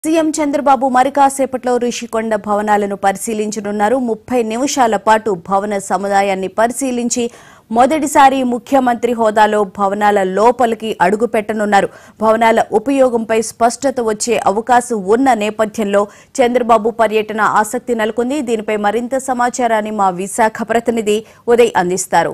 CM Chandrababu మరి కాసేపట్లో ఋషికొండ భవనాలను పరిశీలించనున్నారు ముప్పై నిమిషాల పాటు భవన సముదాయాన్ని పరిశీలించి మొదటిసారి ముఖ్యమంత్రి హోదాలో భవనాల లోపలికి అడుగు పెట్టనున్నారు భవనాల ఉపయోగంపై స్పష్టత వచ్చే అవకాశం ఉన్న నేపథ్యంలో చంద్రబాబు పర్యటన ఆసక్తి నెలకొంది దీనిపై మరింత సమాచారాన్ని మా విశాఖ ప్రతినిధి ఉదయ్ అందిస్తారు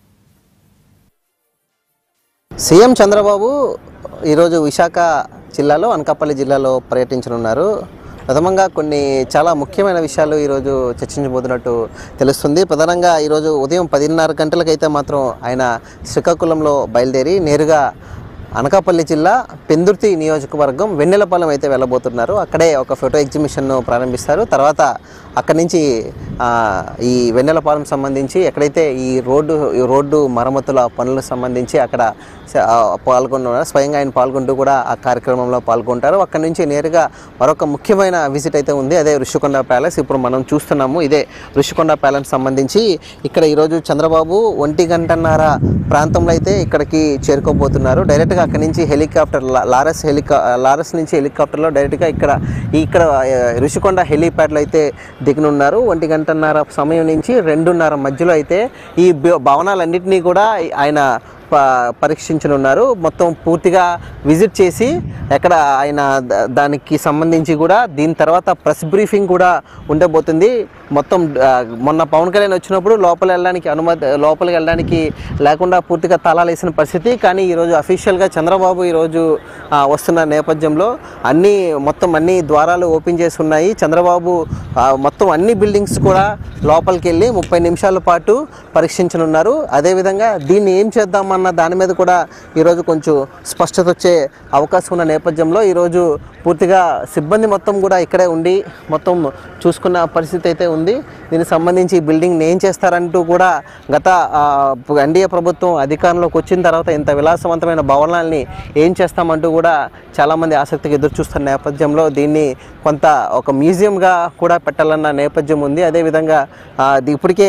సీఎం చంద్రబాబు ఈరోజు విశాఖ జిల్లాలో అనకాపల్లి జిల్లాలో పర్యటించనున్నారు ప్రథమంగా కొన్ని చాలా ముఖ్యమైన విషయాలు ఈరోజు చర్చించబోతున్నట్టు తెలుస్తుంది ప్రధానంగా ఈరోజు ఉదయం పదిన్నర గంటలకైతే మాత్రం ఆయన శ్రీకాకుళంలో బయలుదేరి నేరుగా అనకాపల్లి జిల్లా పెందుర్తి నియోజకవర్గం వెన్నెలపాలెం అయితే వెళ్ళబోతున్నారు అక్కడే ఒక ఫోటో ఎగ్జిబిషన్ను ప్రారంభిస్తారు తర్వాత అక్కడి నుంచి ఆ, ఈ వెన్నెలపాలెం సంబంధించి ఎక్కడైతే ఈ రోడ్డు ఈ రోడ్డు మరమ్మతుల పనులకు సంబంధించి అక్కడ స- ఆ, పాల్గొన్నారు స్వయంగా ఆయన పాల్గొంటూ కూడా ఆ కార్యక్రమంలో పాల్గొంటారు అక్కడి నుంచి నేరుగా మరొక ముఖ్యమైన విజిట్ అయితే ఉంది అదే ఋషికొండ ప్యాలెస్ ఇప్పుడు మనం చూస్తున్నాము ఇదే ఋషికొండ ప్యాలెస్ సంబంధించి ఇక్కడ ఈరోజు చంద్రబాబు ఒంటి గంటన్నర ప్రాంతంలో అయితే ఇక్కడికి చేరుకోబోతున్నారు డైరెక్ట్గా అక్కడి నుంచి హెలికాప్టర్ లా- లారస్ హెలికా లారస్ నుంచి హెలికాప్టర్లో డైరెక్ట్గా ఇక్కడ ఇక్కడ ఆ, ఋషికొండ హెలీప్యాడ్లో అయితే దిగనున్నారు ఒంటి గంటన్నర సమయం నుంచి రెండున్నర మధ్యలో అయితే ఈ భ- భవనాలన్నింటినీ కూడా ఆయన ప- పరీక్షించనున్నారు మొత్తం పూర్తిగా విజిట్ చేసి ఎక్కడ ఆయన ద- దానికి సంబంధించి కూడా దీని తర్వాత ప్రెస్ బ్రీఫింగ్ కూడా ఉండబోతుంది మొత్తం ఆ, మొన్న పవన్ కళ్యాణ్ వచ్చినప్పుడు లోపల వెళ్ళడానికి అనుమతి లోపలికి వెళ్ళడానికి లేకుండా పూర్తిగా తాళాలు వేసిన పరిస్థితి కానీ ఈరోజు అఫీషియల్గా చంద్రబాబు ఈరోజు ఆ, వస్తున్న నేపథ్యంలో అన్ని మొత్తం అన్ని ద్వారాలు ఓపెన్ చేసి ఉన్నాయి చంద్రబాబు ఆ, మొత్తం అన్ని బిల్డింగ్స్ కూడా లోపలికి వెళ్ళి ముప్పై నిమిషాల పాటు పరీక్షించనున్నారు అదేవిధంగా దీన్ని ఏం చేద్దామన్న దాని మీద కూడా ఈరోజు కొంచెం స్పష్టత వచ్చే అవకాశం ఉన్న నేపథ్యంలో ఈరోజు పూర్తిగా సిబ్బంది మొత్తం కూడా ఇక్కడే ఉండి మొత్తం చూసుకున్న పరిస్థితి అయితే ఉంది దీనికి సంబంధించి ఈ బిల్డింగ్ని ఏం చేస్తారంటూ కూడా గత ఎన్డీఏ ప్రభుత్వం అధికారంలోకి వచ్చిన తర్వాత ఇంత విలాసవంతమైన భవనాల్ని ఏం చేస్తామంటూ కూడా చాలామంది ఆసక్తిగా ఎదురు చూస్తున్న నేపథ్యంలో దీన్ని కొంత ఒక మ్యూజియంగా కూడా పెట్టాలన్న నేపథ్యం ఉంది అదేవిధంగా ఆ, ఇది ఇప్పటికే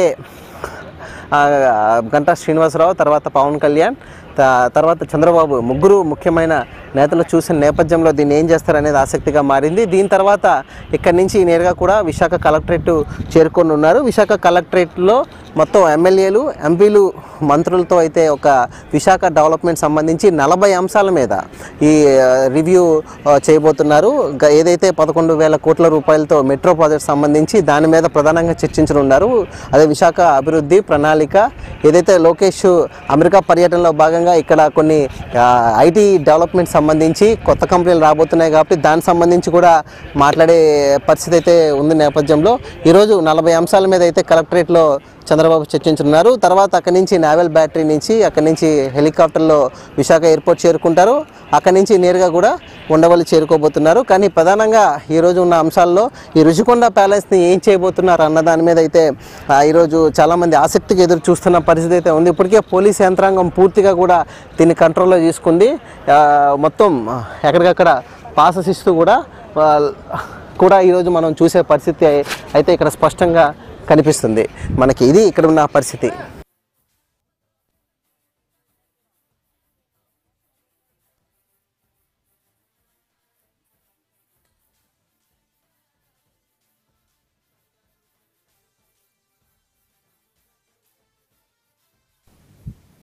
ఆ, గంటా శ్రీనివాసరావు తర్వాత పవన్ కళ్యాణ్ త- తర్వాత చంద్రబాబు ముగ్గురు ముఖ్యమైన నేతలు చూసిన నేపథ్యంలో దీన్ని ఏం చేస్తారనేది ఆసక్తిగా మారింది దీని తర్వాత ఇక్కడి నుంచి నేరుగా కూడా విశాఖ కలెక్టరేట్ చేరుకొని ఉన్నారు విశాఖ కలెక్టరేట్లో మొత్తం ఎమ్మెల్యేలు ఎంపీలు మంత్రులతో అయితే ఒక విశాఖ డెవలప్మెంట్ సంబంధించి నలభై అంశాల మీద ఈ ఆ, రివ్యూ ఆ, చేయబోతున్నారు గ- ఏదైతే పదకొండు వేల కోట్ల రూపాయలతో మెట్రో ప్రాజెక్ట్ సంబంధించి దాని మీద ప్రధానంగా చర్చించనున్నారు అదే విశాఖ అభివృద్ధి ప్రణాళిక ఏదైతే లోకేష్ అమెరికా పర్యటనలో భాగంగా ఇక్కడ కొన్ని ఐటీ డెవలప్మెంట్ సంబంధించి కొత్త కంపెనీలు రాబోతున్నాయి కాబట్టి దానికి సంబంధించి కూడా మాట్లాడే పరిస్థితి అయితే ఉంది నేపథ్యంలో ఈరోజు నలభై అంశాల మీద అయితే కలెక్టరేట్లో చంద్రబాబు చర్చించున్నారు తర్వాత అక్కడి నుంచి నావెల్ బ్యాటరీ నుంచి అక్కడి నుంచి హెలికాప్టర్లో విశాఖ ఎయిర్పోర్ట్ చేరుకుంటారు అక్కడి నుంచి నేరుగా కూడా ఉండవల్లి చేరుకోబోతున్నారు కానీ ప్రధానంగా ఈరోజు ఉన్న అంశాల్లో ఈ రుషికొండ ప్యాలెస్ని ఏం చేయబోతున్నారు అన్న దాని మీద అయితే ఆ, ఈరోజు చాలామంది ఆసక్తిగా ఎదురు చూస్తున్న పరిస్థితి అయితే ఉంది ఇప్పటికే పోలీస్ యంత్రాంగం పూర్తిగా కూడా దీన్ని కంట్రోల్లో తీసుకుంది ఆ, మొత్తం ఎక్కడికక్కడ పాసెస్ ఇస్తూ కూడా ఆ, కూడా ఈరోజు మనం చూసే పరిస్థితి అయితే ఇక్కడ స్పష్టంగా కనిపిస్తుంది మనకి ఇది ఇక్కడ ఉన్న పరిస్థితి